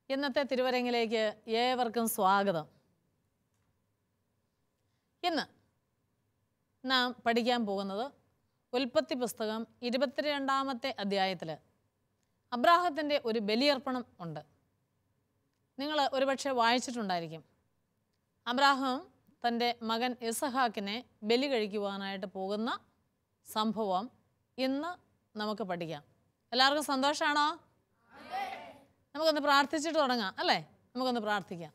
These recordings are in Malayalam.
ഇന്നത്തെ തിരുവരങ്ങിലേക്ക് ഏവർക്കും സ്വാഗതം ഇന്ന് നാം പഠിക്കാൻ പോകുന്നത് ഉൽപ്പത്തി പുസ്തകം ഇരുപത്തിരണ്ടാമത്തെ അധ്യായത്തിൽ അബ്രാഹത്തിൻ്റെ ഒരു ബലിയർപ്പണം ഉണ്ട് നിങ്ങൾ ഒരുപക്ഷെ വായിച്ചിട്ടുണ്ടായിരിക്കും അബ്രാഹം തൻ്റെ മകൻ ഇസഹാക്കിനെ ബലി കഴിക്കുവാനായിട്ട് പോകുന്ന സംഭവം ഇന്ന് നമുക്ക് പഠിക്കാം എല്ലാവർക്കും സന്തോഷമാണോ നമുക്കൊന്ന് പ്രാർത്ഥിച്ചിട്ട് തുടങ്ങാം അല്ലേ നമുക്കൊന്ന് പ്രാർത്ഥിക്കാം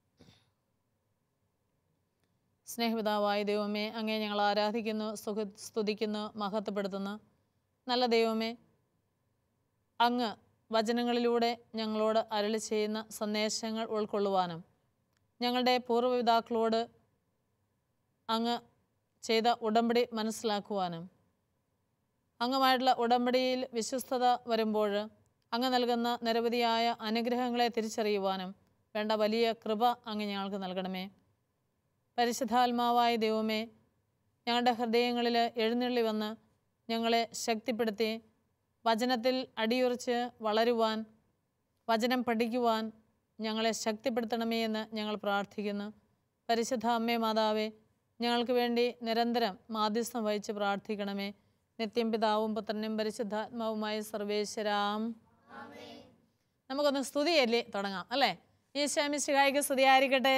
സ്നേഹപിതാവായ ദൈവമേ അങ്ങേ ഞങ്ങൾ ആരാധിക്കുന്നു സുഖ സ്തുതിക്കുന്നു മഹത്വപ്പെടുത്തുന്നു നല്ല ദൈവമേ അങ്ങ് വചനങ്ങളിലൂടെ ഞങ്ങളോട് അരളി ചെയ്യുന്ന സന്ദേശങ്ങൾ ഉൾക്കൊള്ളുവാനും ഞങ്ങളുടെ പൂർവ്വപിതാക്കളോട് അങ്ങ് ചെയ്ത ഉടമ്പടി മനസ്സിലാക്കുവാനും അങ്ങുമായിട്ടുള്ള ഉടമ്പടിയിൽ വിശ്വസ്തത വരുമ്പോൾ അങ്ങ് നൽകുന്ന നിരവധിയായ അനുഗ്രഹങ്ങളെ തിരിച്ചറിയുവാനും വേണ്ട വലിയ കൃപ അങ്ങ് ഞങ്ങൾക്ക് നൽകണമേ പരിശുദ്ധാത്മാവായ ദൈവമേ ഞങ്ങളുടെ ഹൃദയങ്ങളിൽ എഴുന്നള്ളി വന്ന് ഞങ്ങളെ ശക്തിപ്പെടുത്തി വചനത്തിൽ അടിയുറച്ച് വളരുവാൻ വചനം പഠിക്കുവാൻ ഞങ്ങളെ ശക്തിപ്പെടുത്തണമേ എന്ന് ഞങ്ങൾ പ്രാർത്ഥിക്കുന്നു പരിശുദ്ധ അമ്മേ മാതാവേ ഞങ്ങൾക്ക് വേണ്ടി നിരന്തരം മാധ്യസ്ഥം വഹിച്ച് പ്രാർത്ഥിക്കണമേ നിത്യം പിതാവും പുത്രനും പരിശുദ്ധാത്മാവുമായ സർവേശ്വരാം നമുക്കൊന്ന് സ്തുതിയല്ലേ തുടങ്ങാം അല്ലേ ഈശോമിശിഹായിക്ക് സ്തുതിയായിരിക്കട്ടെ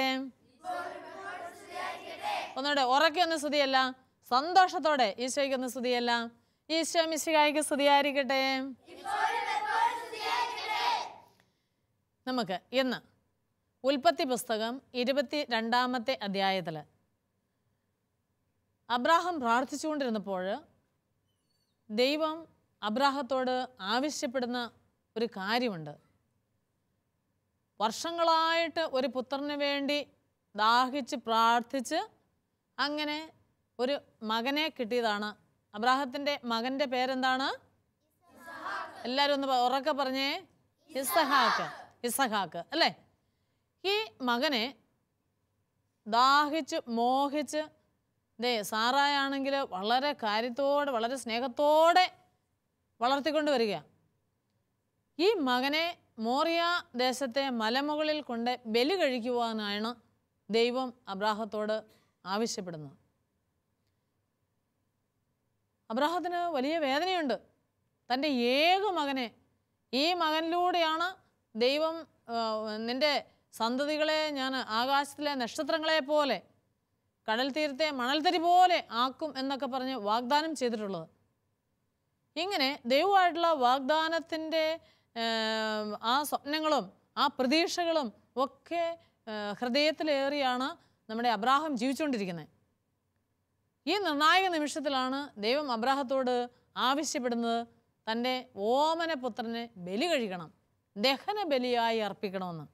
ഒന്നുകൂടെ ഉറക്കെ ഒന്ന് സ്തുതിയല്ല സന്തോഷത്തോടെ ഈശോയ്ക്ക് ഒന്ന് സ്തുതിയല്ല ഈശോ മിശിഹായിക്ക് സ്തുതിയായിരിക്കട്ടെ നമുക്ക് ഇന്ന് ഉൽപ്പത്തി പുസ്തകം ഇരുപത്തി രണ്ടാമത്തെ അധ്യായത്തിൽ അബ്രാഹം പ്രാർത്ഥിച്ചുകൊണ്ടിരുന്നപ്പോൾ ദൈവം അബ്രാഹത്തോട് ആവശ്യപ്പെടുന്ന ഒരു കാര്യമുണ്ട് വർഷങ്ങളായിട്ട് ഒരു പുത്രന് വേണ്ടി ദാഹിച്ച് പ്രാർത്ഥിച്ച് അങ്ങനെ ഒരു മകനെ കിട്ടിയതാണ് അബ്രാഹത്തിൻ്റെ മകൻ്റെ പേരെന്താണ് എല്ലാവരും ഒന്ന് പ- ഉറക്കെ പറഞ്ഞേ ഇസഹാക്ക് ഇസഹാക്ക് അല്ലേ ഈ മകനെ ദാഹിച്ച് മോഹിച്ച് ദേ സാറായാണെങ്കിൽ വളരെ കാര്യത്തോടെ വളരെ സ്നേഹത്തോടെ വളർത്തിക്കൊണ്ട് വരിക ഈ മകനെ മോറിയ ദേശത്തെ മലമുകളിൽ കൊണ്ട് ബലി കഴിക്കുവാനാണ് ദൈവം അബ്രാഹത്തോട് ആവശ്യപ്പെടുന്നത് അബ്രാഹത്തിന് വലിയ വേദനയുണ്ട് തൻ്റെ ഏക മകനെ ഈ മകനിലൂടെയാണ് ദൈവം ആ, നിൻ്റെ സന്തതികളെ ഞാൻ ആകാശത്തിലെ നക്ഷത്രങ്ങളെ പോലെ കടൽ തീരത്തെ മണൽത്തരി പോലെ ആക്കും എന്നൊക്കെ പറഞ്ഞ് വാഗ്ദാനം ചെയ്തിട്ടുള്ളത് ഇങ്ങനെ ദൈവമായിട്ടുള്ള വാഗ്ദാനത്തിൻ്റെ ആ സ്വപ്നങ്ങളും ആ പ്രതീക്ഷകളും ഒക്കെ ആ, ഹൃദയത്തിലേറിയാണ് നമ്മുടെ അബ്രാഹം ജീവിച്ചുകൊണ്ടിരിക്കുന്നത് ഈ നിർണായക നിമിഷത്തിലാണ് ദൈവം അബ്രാഹത്തോട് ആവശ്യപ്പെടുന്നത് തൻ്റെ ഓമന പുത്രനെ ബലി കഴിക്കണം ദഹന ബലിയായി അർപ്പിക്കണമെന്ന്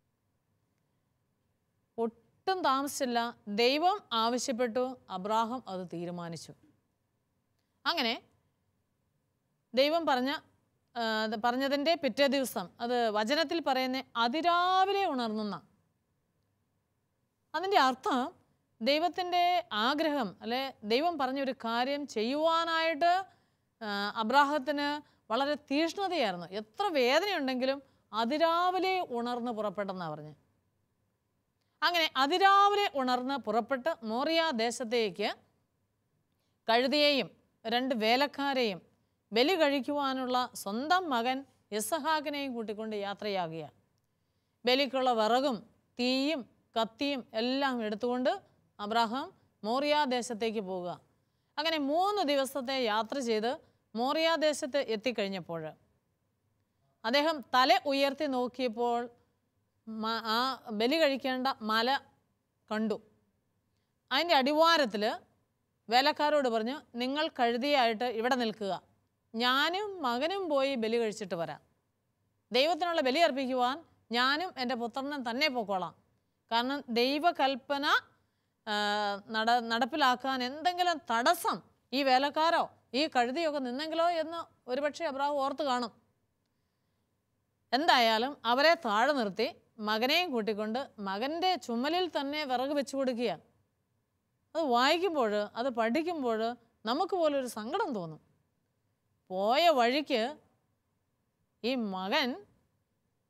ഒട്ടും താമസിച്ചില്ല ദൈവം ആവശ്യപ്പെട്ടു അബ്രാഹം അത് തീരുമാനിച്ചു അങ്ങനെ ദൈവം പറഞ്ഞ ആ, അത് പറഞ്ഞതിൻ്റെ പിറ്റേ ദിവസം അത് വചനത്തിൽ പറയുന്ന അതിരാവിലെ ഉണർന്നുന്ന അതിൻ്റെ അർത്ഥം ദൈവത്തിൻ്റെ ആഗ്രഹം അല്ലെ ദൈവം പറഞ്ഞൊരു കാര്യം ചെയ്യുവാനായിട്ട് ആ, അബ്രാഹത്തിന് വളരെ തീഷ്ണതയായിരുന്നു എത്ര വേദനയുണ്ടെങ്കിലും അതിരാവിലെ ഉണർന്ന് പുറപ്പെട്ടെന്നാണ് പറഞ്ഞ് അങ്ങനെ അതിരാവിലെ ഉണർന്ന് പുറപ്പെട്ട് മോറിയ ദേശത്തേക്ക് കഴുതിയെയും രണ്ട് വേലക്കാരെയും ബലി കഴിക്കുവാനുള്ള സ്വന്തം മകൻ ഇസഹാക്കിനെയും കൂട്ടിക്കൊണ്ട് യാത്രയാകുക ബലിക്കുള്ള വിറകും തീയും കത്തിയും എല്ലാം എടുത്തുകൊണ്ട് അബ്രാഹാം മോറിയ ദേശത്തേക്ക് പോവുക അങ്ങനെ മൂന്ന് ദിവസത്തെ യാത്ര ചെയ്ത് മോറിയ ദേശത്ത് എത്തിക്കഴിഞ്ഞപ്പോൾ അദ്ദേഹം തല ഉയർത്തി നോക്കിയപ്പോൾ മ- ആ ബലി കഴിക്കേണ്ട മല കണ്ടു അതിൻ്റെ അടിവാരത്തിൽ വേലക്കാരോട് പറഞ്ഞു നിങ്ങൾ കഴുതിയായിട്ട് ഇവിടെ നിൽക്കുക ഞാനും മകനും പോയി ബലി കഴിച്ചിട്ട് വരാം ദൈവത്തിനുള്ള ബലി അർപ്പിക്കുവാൻ ഞാനും എൻ്റെ പുത്രനും തന്നെ പോക്കോളാം കാരണം ദൈവകൽപ്പന ആ, നട നടപ്പിലാക്കാൻ എന്തെങ്കിലും തടസ്സം ഈ വേലക്കാരോ ഈ കഴുതിയൊക്കെ നിന്നെങ്കിലോ എന്ന് ഒരുപക്ഷെ അബ്രാഹു ഓർത്ത് കാണും എന്തായാലും അവരെ താഴെ നിർത്തി മകനെയും കൂട്ടിക്കൊണ്ട് മകൻ്റെ ചുമലിൽ തന്നെ വിറക് വെച്ചു കൊടുക്കുക അത് വായിക്കുമ്പോൾ അത് പഠിക്കുമ്പോൾ നമുക്ക് പോലും ഒരു സങ്കടം തോന്നും പോയ വഴിക്ക് ഈ മകൻ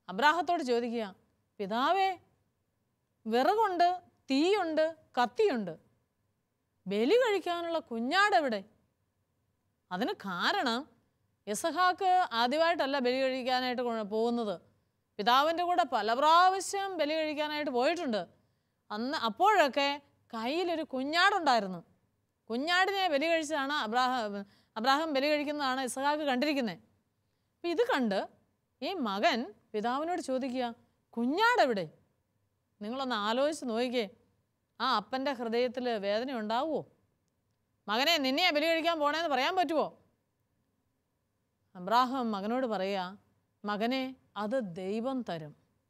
അബ്രാഹത്തോട് ചോദിക്കുക പിതാവേ വിറകുണ്ട് തീയുണ്ട് കത്തിയുണ്ട് ബലി കഴിക്കാനുള്ള കുഞ്ഞാടെവിടെ അതിന് കാരണം ഇസഹാക്ക് ആദ്യമായിട്ടല്ല ബലി കഴിക്കാനായിട്ട് കൊ- പോകുന്നത് പിതാവിൻ്റെ കൂടെ പല പ്രാവശ്യം ബലി കഴിക്കാനായിട്ട് പോയിട്ടുണ്ട് അന്ന് അപ്പോഴൊക്കെ കയ്യിലൊരു കുഞ്ഞാടുണ്ടായിരുന്നു കുഞ്ഞാടിനെ ബലി കഴിച്ചതാണ് അബ്രാഹാം അബ്രാഹാം ബലി കഴിക്കുന്നതാണ് ഇസഹാക്ക് കണ്ടിരിക്കുന്നത് അപ്പം ഇത് കണ്ട് ഈ മകൻ പിതാവിനോട് ചോദിക്കുക കുഞ്ഞാടെവിടെ നിങ്ങളൊന്ന് ആലോചിച്ച് നോക്കിക്കേ ആ അപ്പൻ്റെ ഹൃദയത്തിൽ വേദന ഉണ്ടാവുമോ മകനെ നിന്നെ ബലി കഴിക്കാൻ പോണേന്ന് പറയാൻ പറ്റുമോ അബ്രാഹാം മകനോട് പറയുക മകനെ അത് ദൈവം തരും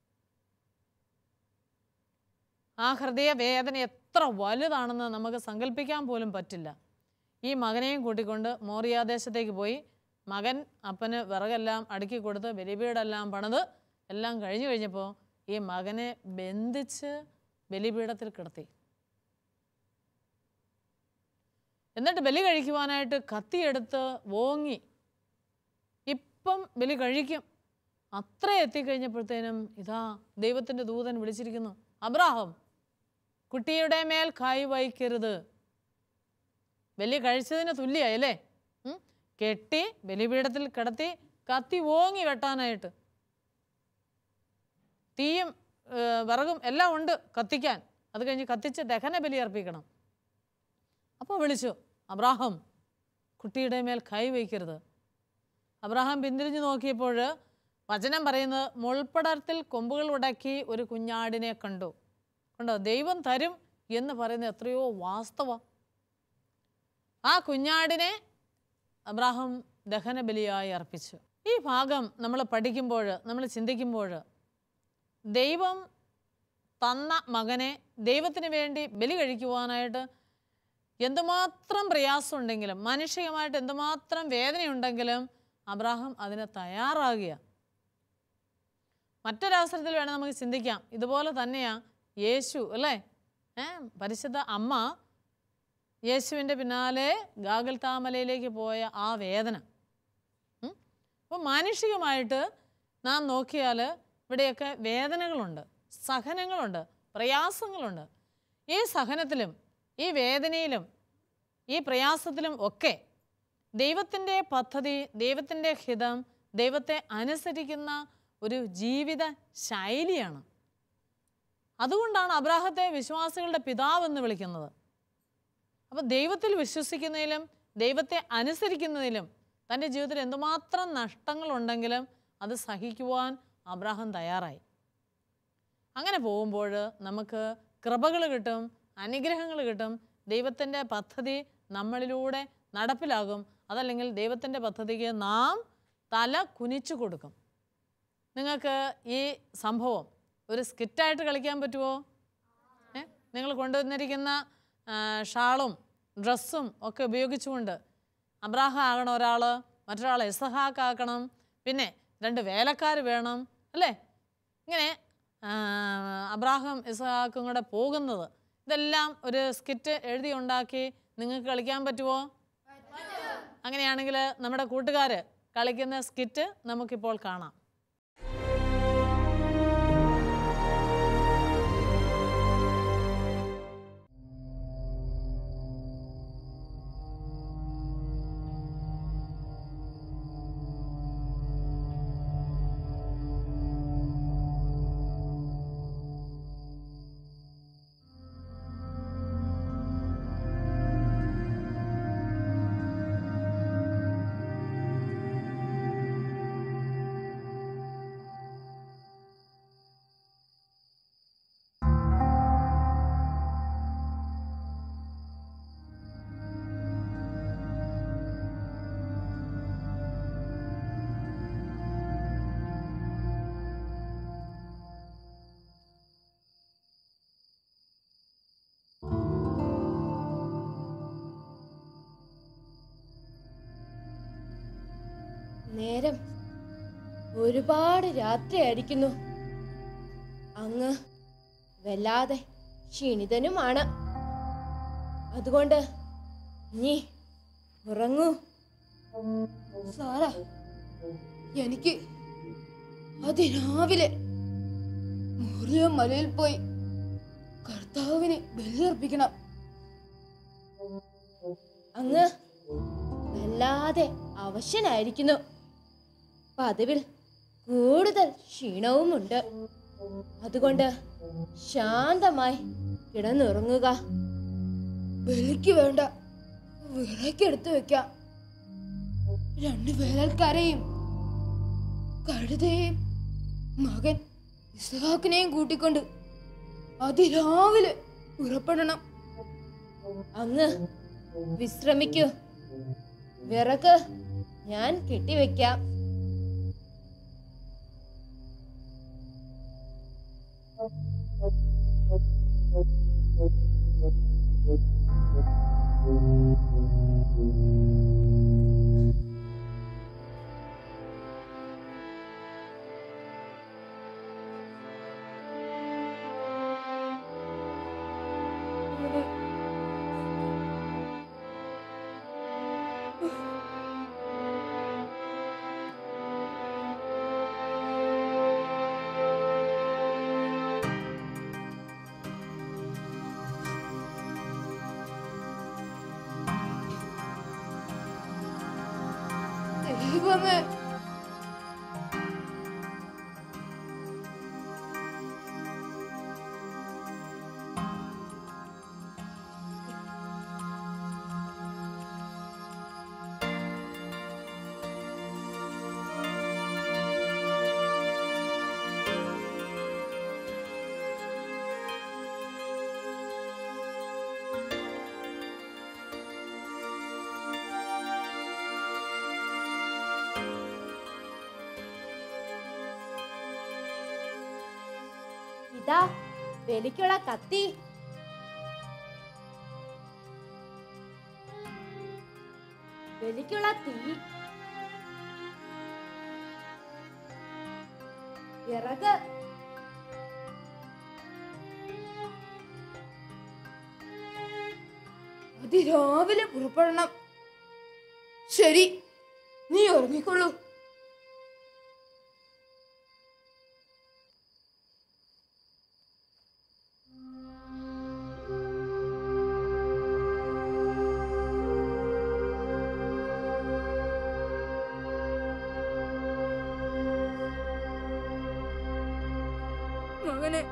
ആ ഹൃദയ വേദന എത്ര വലുതാണെന്ന് നമുക്ക് സങ്കല്പിക്കാൻ പോലും പറ്റില്ല ഈ മകനെയും കൂട്ടിക്കൊണ്ട് മോറിയാദേശത്തേക്ക് പോയി മകൻ അപ്പന് വിറകെല്ലാം അടുക്കി കൊടുത്ത് ബലിപീഠമെല്ലാം പണിത് എല്ലാം കഴിഞ്ഞു കഴിഞ്ഞപ്പോൾ ഈ മകനെ ബന്ധിച്ച് ബലിപീഠത്തിൽ കിടത്തി എന്നിട്ട് ബലി കഴിക്കുവാനായിട്ട് കത്തിയെടുത്ത് ഓങ്ങി ഇപ്പം ബലി കഴിക്കും അത്ര എത്തിക്കഴിഞ്ഞപ്പോഴത്തേനും ഇതാ ദൈവത്തിൻ്റെ ദൂതൻ വിളിച്ചിരിക്കുന്നു അബ്രാഹം കുട്ടിയുടെ മേൽ കൈ വയ്ക്കരുത് ബലി കഴിച്ചതിന് തുല്യായല്ലേ ഉം? കെട്ടി ബലിപീഠത്തിൽ കിടത്തി കത്തി ഓങ്ങി വെട്ടാനായിട്ട് തീയും ഏ, വിറകും എല്ലാം ഉണ്ട് കത്തിക്കാൻ അത് കഴിഞ്ഞ് കത്തിച്ച് ദഹന ബലി അർപ്പിക്കണം അപ്പോൾ വിളിച്ചു അബ്രാഹം കുട്ടിയുടെ മേൽ കൈ വയ്ക്കരുത് അബ്രഹാം പിന്തിരിഞ്ഞു നോക്കിയപ്പോൾ വചനം പറയുന്നത് മുൾപ്പടർത്തിൽ കൊമ്പുകൾ ഉടക്കി ഒരു കുഞ്ഞാടിനെ കണ്ടു കണ്ടോ ദൈവം തരും എന്ന് പറയുന്നത് എത്രയോ വാസ്തവ ആ കുഞ്ഞാടിനെ അബ്രാഹം ദഹനബലിയായി അർപ്പിച്ചു ഈ ഭാഗം നമ്മൾ പഠിക്കുമ്പോൾ നമ്മൾ ചിന്തിക്കുമ്പോൾ ദൈവം തന്ന മകനെ ദൈവത്തിന് വേണ്ടി ബലി കഴിക്കുവാനായിട്ട് എന്തുമാത്രം പ്രയാസമുണ്ടെങ്കിലും മാനുഷികമായിട്ട് എന്തുമാത്രം വേദനയുണ്ടെങ്കിലും അബ്രാഹം അതിന് തയ്യാറാകുക മറ്റൊരവസരത്തിൽ വേണം നമുക്ക് ചിന്തിക്കാം ഇതുപോലെ തന്നെയാ യേശു അല്ലേ ഏ പരിശുദ്ധ അമ്മ യേശുവിൻ്റെ പിന്നാലെ ഗാഗൽ താമലയിലേക്ക് പോയ ആ വേദന അപ്പോൾ മാനുഷികമായിട്ട് നാം നോക്കിയാൽ ഇവിടെയൊക്കെ വേദനകളുണ്ട് സഹനങ്ങളുണ്ട് പ്രയാസങ്ങളുണ്ട് ഈ സഹനത്തിലും ഈ വേദനയിലും ഈ പ്രയാസത്തിലും ഒക്കെ ദൈവത്തിൻ്റെ പദ്ധതി ദൈവത്തിൻ്റെ ഹിതം ദൈവത്തെ അനുസരിക്കുന്ന ഒരു ജീവിത ശൈലിയാണ് അതുകൊണ്ടാണ് അബ്രാഹത്തെ വിശ്വാസികളുടെ പിതാവെന്ന് വിളിക്കുന്നത് അപ്പോൾ ദൈവത്തിൽ വിശ്വസിക്കുന്നതിലും ദൈവത്തെ അനുസരിക്കുന്നതിലും തൻ്റെ ജീവിതത്തിൽ എന്തുമാത്രം നഷ്ടങ്ങളുണ്ടെങ്കിലും അത് സഹിക്കുവാൻ അബ്രാഹം തയ്യാറായി അങ്ങനെ പോകുമ്പോൾ നമുക്ക് കൃപകൾ കിട്ടും അനുഗ്രഹങ്ങൾ കിട്ടും ദൈവത്തിൻ്റെ പദ്ധതി നമ്മളിലൂടെ നടപ്പിലാകും അതല്ലെങ്കിൽ ദൈവത്തിൻ്റെ പദ്ധതിക്ക് നാം തല കുനിച്ചു കൊടുക്കും നിങ്ങൾക്ക് ഈ സംഭവം ഒരു സ്കിറ്റായിട്ട് കളിക്കാൻ പറ്റുമോ ഏ നിങ്ങൾ കൊണ്ടുവന്നിരിക്കുന്ന ആ, ഷാളും ഡ്രസ്സും ഒക്കെ ഉപയോഗിച്ചുകൊണ്ട് അബ്രാഹം ആകണം ഒരാൾ മറ്റൊരാൾ ഇസഹാക്ക് ആക്കണം പിന്നെ രണ്ട് വേലക്കാർ വേണം അല്ലേ ഇങ്ങനെ ആ, അബ്രാഹം ഇസഹാക്കും കൂടെ പോകുന്നത് ഇതെല്ലാം ഒരു സ്കിറ്റ് എഴുതി ഉണ്ടാക്കി നിങ്ങൾക്ക് കളിക്കാൻ പറ്റുമോ അങ്ങനെയാണെങ്കിൽ നമ്മുടെ കൂട്ടുകാർ കളിക്കുന്ന സ്കിറ്റ് നമുക്കിപ്പോൾ കാണാം നേരം ഒരുപാട് രാത്രിയായിരിക്കുന്നു അങ്ങ് വല്ലാതെ ക്ഷീണിതനുമാണ് അതുകൊണ്ട് നീ ഉറങ്ങൂ സാറ എനിക്ക് അതിരാവിലെ മോറിയ മലയിൽ പോയി കർത്താവിന് ബലിയർപ്പിക്കണം അങ്ങ് വല്ലാതെ അവശനായിരിക്കുന്നു പതിവിൽ കൂടുതൽ ക്ഷീണവുമുണ്ട് അതുകൊണ്ട് ശാന്തമായി കിടന്നുറങ്ങുക ബലിക്ക് വേണ്ട വിറക്കെടുത്ത് വെക്കാം രണ്ട് വേലൽക്കാരെയും കഴുതയെയും മകൻ ഇസ്ഹാക്കിനെയും കൂട്ടിക്കൊണ്ട് അതിരാവിലെ പുറപ്പെടണം അങ്ങ് വിശ്രമിക്കൂ വിറക് ഞാൻ കെട്ടിവെക്കാം ദൈവമേ ഇതാ ബലിക്കുള്ള കത്തി ബലിക്കുള്ള തീ വിറക് അതിരാവിലെ പുറപ്പെടണം ശരി നീ ഉറങ്ങിക്കൊള്ളൂ മകനെ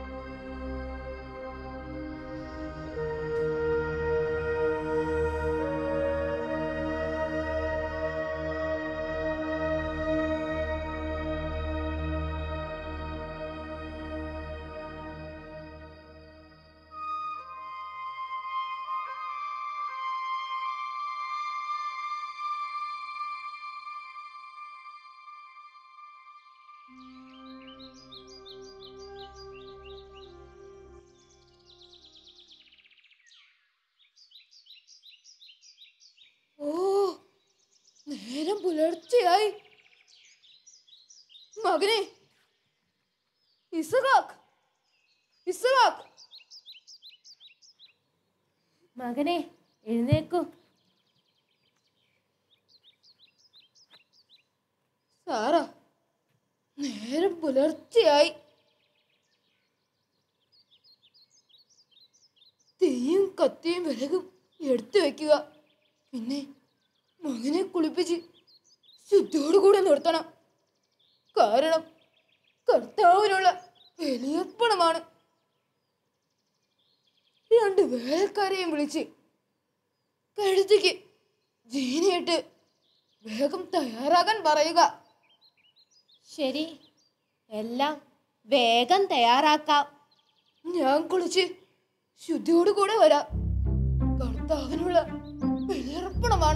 ഓ നേരം പുലർച്ചയായി മകനെ ഇസഹാക്ക് ഇസഹാക്ക് മകനെ എഴുന്നേക്കൂ സാറ നേരം പുലർച്ചയായി തീയും കത്തിയും വിറകും എടുത്തു വെക്കുക പിന്നെ മകനെ കുളിപ്പിച്ച് ശുദ്ധിയോടുകൂടെ നിർത്തണം കാരണം കർത്താവിനുള്ള ബലിയർപ്പണമാണ് രണ്ട് വേലക്കാരെയും വിളിച്ച് കഴുതിക്ക് ജീനയിട്ട് വേഗം തയ്യാറാകാൻ പറയുക ശരി എല്ലാം വേഗം തയ്യാറാക്കാം ഞാൻ കുളിച്ച് ശുദ്ധിയോടുകൂടെ വരാം കർത്താവിനുള്ള ബലിയർപ്പണമാണ്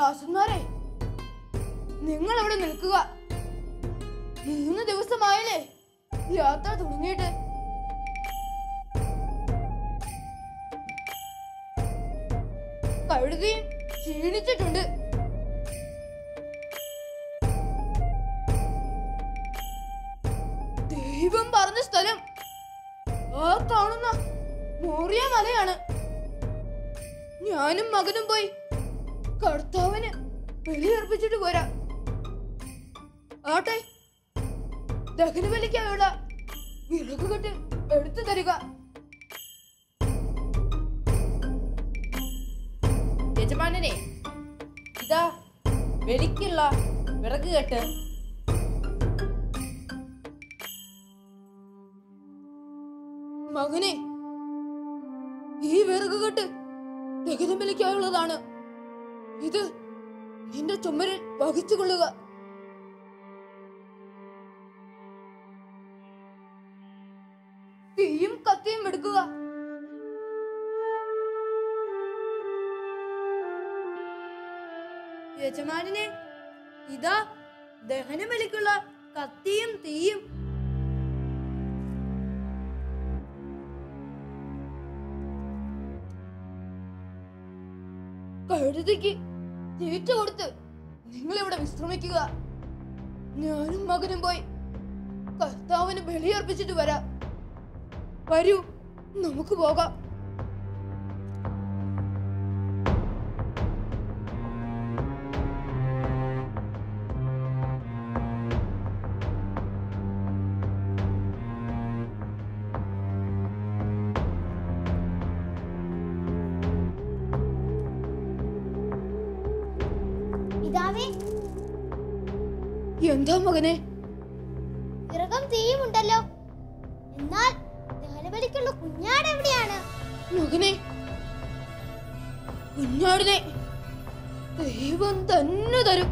ദാസന്മാരെ നിങ്ങൾ അവിടെ നിൽക്കുക മൂന്ന് ദിവസമായില്ലേ യാത്ര തുടങ്ങിയിട്ട് കഴുതിയും ക്ഷീണിച്ചിട്ടുണ്ട് ദൈവം പറഞ്ഞ സ്ഥലം ആ കാണുന്ന മോറിയ മലയാണ് ഞാനും മകനും പോയി കർത്താവിന് ബലിയർപ്പിച്ചിട്ട് പോരാ ആട്ടെ ദഹനബലിക്കായുള്ള വിറക് കെട്ട് എടുത്തു തരിക യജമാനനെ ഇതാ വെളിക്കുള്ള വിറക് കെട്ട് മകനെ ഈ വിറക് കെട്ട് ദഹനബലിക്കായുള്ളതാണ് ഇത് നിന്റെ ചുമരിൽ വഹിച്ചുകൊള്ളുക തീയും കത്തിയും എടുക്കുക യജമാനെ ഇതാ ദഹനബലിക്കുള്ള കത്തിയും തീയും കഴുതിക്ക് തീറ്റ കൊടുത്ത് നിങ്ങൾ ഇവിടെ വിശ്രമിക്കുക ഞാനും മകനും പോയി കർത്താവിന് ബലിയർപ്പിച്ചിട്ട് വരാം വരൂ നമുക്ക് പോകാം പിതാവേ എന്താ മകനെ വിറകം തീയുമുണ്ടല്ലോ എന്നാൽ ദഹനബലിക്കുള്ള കുഞ്ഞാട് എവിടെയാണ് മകനെ കുഞ്ഞാടിനെ ദൈവം തന്നെ തരും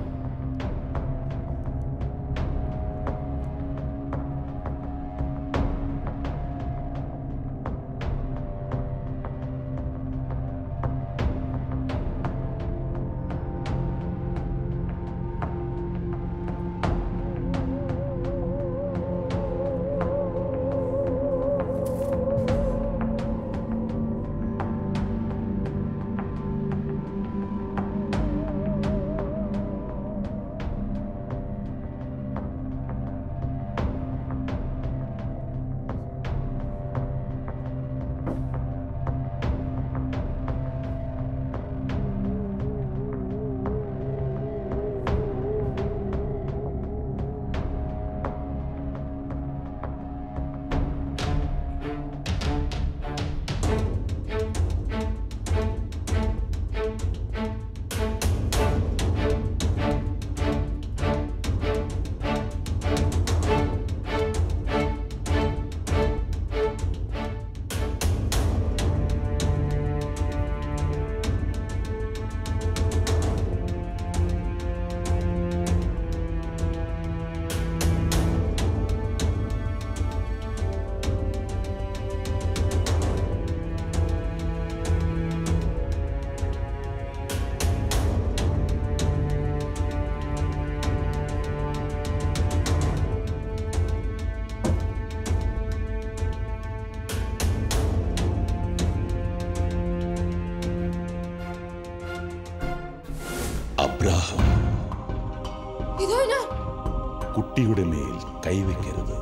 അബ്രാഹം ഇതോ ഞാൻ കുട്ടിയുടെ മേൽ കൈവയ്ക്കരുത്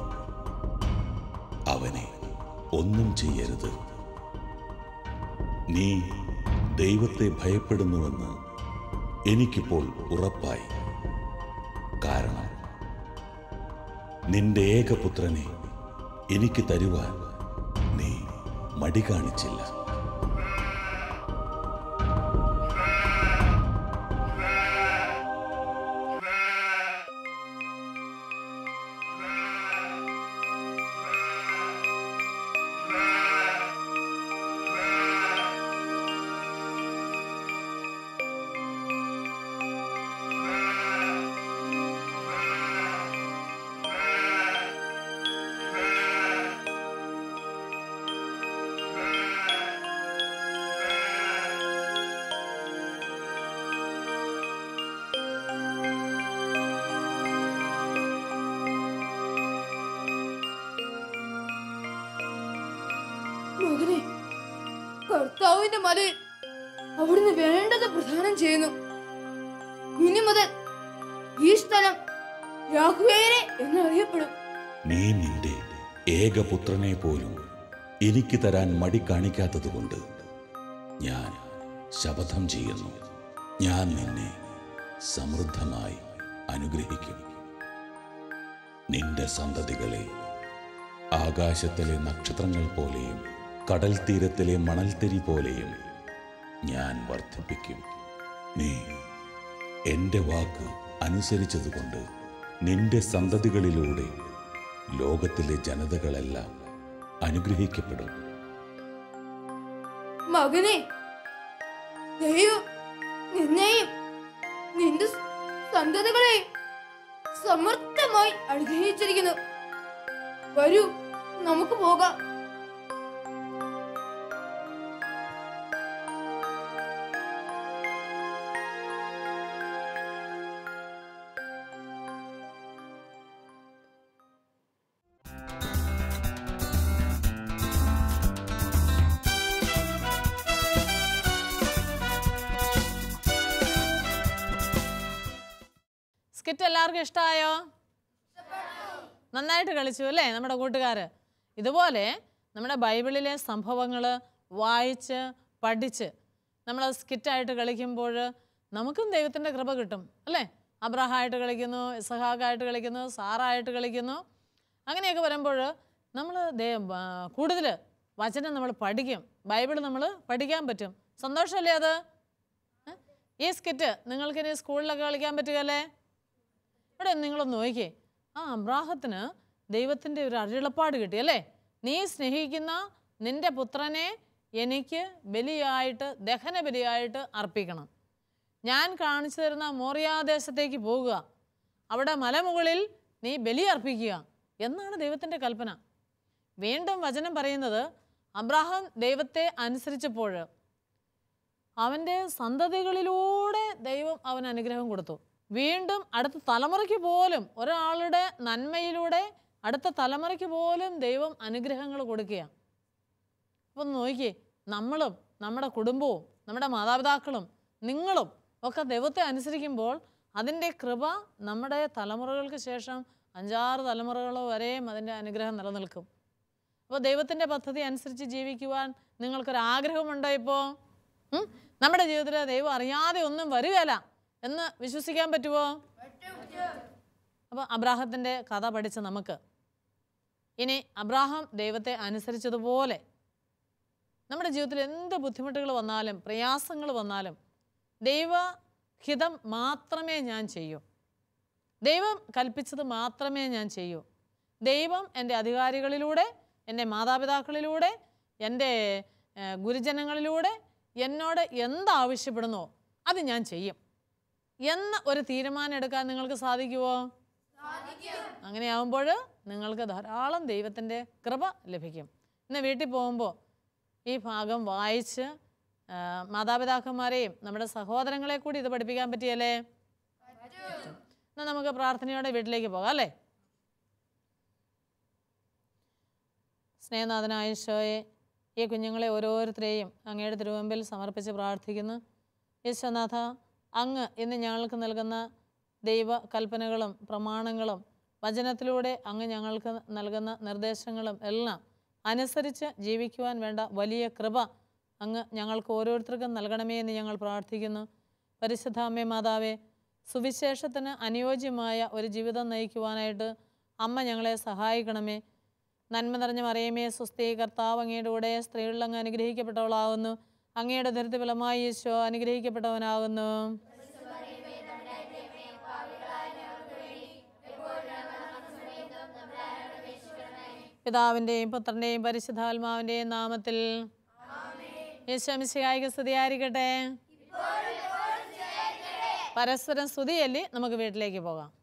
അവനെ ഒന്നും ചെയ്യരുത് നീ ദൈവത്തെ ഭയപ്പെടുന്നുവെന്ന് എനിക്കിപ്പോൾ ഉറപ്പായി കാരണം നിന്റെ ഏകപുത്രനെ എനിക്ക് തരുവാൻ നീ മടി കാണിച്ചില്ല കർത്താവിന്റെ മലയിൽ അവിടുന്ന് വേണ്ടത് പ്രദാനം ചെയ്യുന്നു ഇനി മുതൽ ഈ സ്ഥലം യാഹ്വേരെ എന്നറിയപ്പെടും നീ നിന്റെ ഏകപുത്രനെ പോലും എനിക്ക് തരാൻ മടി കാണിക്കാത്തതുകൊണ്ട് ഞാൻ ശപഥം ചെയ്യുന്നു ഞാൻ നിന്നെ സമൃദ്ധമായി അനുഗ്രഹിക്കും നിന്റെ സന്തതികളെ ആകാശത്തിലെ നക്ഷത്രങ്ങൾ പോലെയും കടൽ തീരത്തിലെ മണൽത്തരി പോലെയും ഞാൻ വർദ്ധിപ്പിക്കും നീ എന്റെ വാക്ക് അനുസരിച്ചതുകൊണ്ട് നിന്റെ സന്തതികളിലൂടെ ലോകത്തിലെ ജനതകളെല്ലാം അനുഗ്രഹിക്കപ്പെടും മകനെ ദൈവം നിന്നെയും നിന്റെ സന്തതികളെയും സമർത്ഥമായി അനുഗ്രഹിച്ചിരിക്കുന്നു വരൂ നമുക്ക് പോകാം സ്കിറ്റ് എല്ലാവർക്കും ഇഷ്ടമായോ നന്നായിട്ട് കളിച്ചു അല്ലേ നമ്മുടെ കൂട്ടുകാർ ഇതുപോലെ നമ്മുടെ ബൈബിളിലെ സംഭവങ്ങൾ വായിച്ച് പഠിച്ച് നമ്മൾ സ്കിറ്റായിട്ട് കളിക്കുമ്പോൾ നമുക്കും ദൈവത്തിൻ്റെ കൃപ കിട്ടും അല്ലേ അബ്രഹായിട്ട് കളിക്കുന്നു ഇസഹാക്കായിട്ട് കളിക്കുന്നു സാറായിട്ട് കളിക്കുന്നു അങ്ങനെയൊക്കെ വരുമ്പോൾ നമ്മൾ കൂടുതൽ വചനം നമ്മൾ പഠിക്കും ബൈബിൾ നമ്മൾ പഠിക്കാൻ പറ്റും സന്തോഷമല്ലേ അത് ഏ? ഈ സ്കിറ്റ് നിങ്ങൾക്കിനി സ്കൂളിലൊക്കെ കളിക്കാൻ പറ്റുകയല്ലേ ഇവിടെ നിങ്ങളൊന്ന് നോക്കിയേ ആ അബ്രാഹത്തിന് ദൈവത്തിൻ്റെ ഒരു അരുളപ്പാട് കിട്ടി അല്ലേ നീ സ്നേഹിക്കുന്ന നിന്റെ പുത്രനെ എനിക്ക് ബലിയായിട്ട് ദഹന ബലിയായിട്ട് അർപ്പിക്കണം ഞാൻ കാണിച്ചു തരുന്ന മോറിയാദേശത്തേക്ക് പോകുക അവിടെ മലമുകളിൽ നീ ബലി അർപ്പിക്കുക എന്നാണ് ദൈവത്തിൻ്റെ കൽപ്പന വീണ്ടും വചനം പറയുന്നത് അബ്രാഹാം ദൈവത്തെ അനുസരിച്ചപ്പോൾ അവൻ്റെ സന്തതികളിലൂടെ ദൈവം അവന് അനുഗ്രഹം കൊടുത്തു വീണ്ടും അടുത്ത തലമുറയ്ക്ക് പോലും ഒരാളുടെ നന്മയിലൂടെ അടുത്ത തലമുറയ്ക്ക് പോലും ദൈവം അനുഗ്രഹങ്ങൾ കൊടുക്കുക അപ്പം നോക്കിയേ നമ്മളും നമ്മുടെ കുടുംബവും നമ്മുടെ മാതാപിതാക്കളും നിങ്ങളും ഒക്കെ ദൈവത്തെ അനുസരിക്കുമ്പോൾ അതിൻ്റെ കൃപ നമ്മുടെ തലമുറകൾക്ക് ശേഷം അഞ്ചാറ് തലമുറകൾ വരെയും അതിൻ്റെ അനുഗ്രഹം നിലനിൽക്കും അപ്പോൾ ദൈവത്തിൻ്റെ പദ്ധതി അനുസരിച്ച് ജീവിക്കുവാൻ നിങ്ങൾക്കൊരാഗ്രഹമുണ്ടോ ഇപ്പോൾ ഉം? നമ്മുടെ ജീവിതത്തിൽ ദൈവം അറിയാതെ ഒന്നും വരികയില്ല എന്ന് വിശ്വസിക്കാൻ പറ്റുമോ അപ്പോൾ അബ്രാഹത്തിൻ്റെ കഥ പഠിച്ച നമുക്ക് ഇനി അബ്രാഹാം ദൈവത്തെ അനുസരിച്ചതുപോലെ നമ്മുടെ ജീവിതത്തിൽ എന്ത് ബുദ്ധിമുട്ടുകൾ വന്നാലും പ്രയാസങ്ങൾ വന്നാലും ദൈവഹിതം മാത്രമേ ഞാൻ ചെയ്യൂ ദൈവം കൽപ്പിച്ചത് മാത്രമേ ഞാൻ ചെയ്യൂ ദൈവം എൻ്റെ അധികാരികളിലൂടെ എൻ്റെ മാതാപിതാക്കളിലൂടെ എൻ്റെ ഏഹ്, ഗുരുജനങ്ങളിലൂടെ എന്നോട് എന്താവശ്യപ്പെടുന്നോ അത് ഞാൻ ചെയ്യും എന്ന ഒരു തീരുമാനം എടുക്കാൻ നിങ്ങൾക്ക് സാധിക്കുമോ അങ്ങനെയാവുമ്പോൾ നിങ്ങൾക്ക് ധാരാളം ദൈവത്തിൻ്റെ കൃപ ലഭിക്കും ഇന്ന് വീട്ടിൽ പോകുമ്പോൾ ഈ ഭാഗം വായിച്ച് ആ, മാതാപിതാക്കന്മാരെയും നമ്മുടെ സഹോദരങ്ങളെ കൂടി ഇത് പഠിപ്പിക്കാൻ പറ്റിയല്ലേ എന്നാൽ നമുക്ക് പ്രാർത്ഥനയോടെ വീട്ടിലേക്ക് പോകാം അല്ലേ സ്നേഹനാഥനായ ഈശോയെ ഈ കുഞ്ഞുങ്ങളെ ഓരോരുത്തരെയും അങ്ങയുടെ തിരുവമ്പിൽ സമർപ്പിച്ച് പ്രാർത്ഥിക്കുന്നു യേശോനാഥ അങ്ങ് ഇന്ന് ഞങ്ങൾക്ക് നൽകുന്ന ദൈവ കൽപ്പനകളും പ്രമാണങ്ങളും വചനത്തിലൂടെ അങ്ങ് ഞങ്ങൾക്ക് നൽകുന്ന നിർദ്ദേശങ്ങളും എല്ലാം അനുസരിച്ച് ജീവിക്കുവാൻ വേണ്ട വലിയ കൃപ അങ്ങ് ഞങ്ങൾക്ക് ഓരോരുത്തർക്കും നൽകണമേ എന്ന് ഞങ്ങൾ പ്രാർത്ഥിക്കുന്നു പരിശുദ്ധ അമ്മേ മാതാവേ സുവിശേഷത്തിന് അനുയോജ്യമായ ഒരു ജീവിതം നയിക്കുവാനായിട്ട് അമ്മ ഞങ്ങളെ സഹായിക്കണമേ നന്മ നിറഞ്ഞ മറിയമേ സുസ്ഥി കർത്താവ് അങ്ങയുടെ കൂടെ സ്ത്രീകളിൽ അങ്ങ് അനുഗ്രഹിക്കപ്പെട്ടവളാകുന്നു അങ്ങയുടെ ധരത്തി ഫലമായി ഈശോ അനുഗ്രഹിക്കപ്പെട്ടവനാകുന്നു പിതാവിൻ്റെയും പുത്രൻ്റെയും പരിശുദ്ധാത്മാവിൻ്റെയും നാമത്തിൽ യേശോമിശിഹായിക്ക് സ്തുതിയായിരിക്കട്ടെ പരസ്പരം സ്തുതിയല്ലി നമുക്ക് വീട്ടിലേക്ക് പോകാം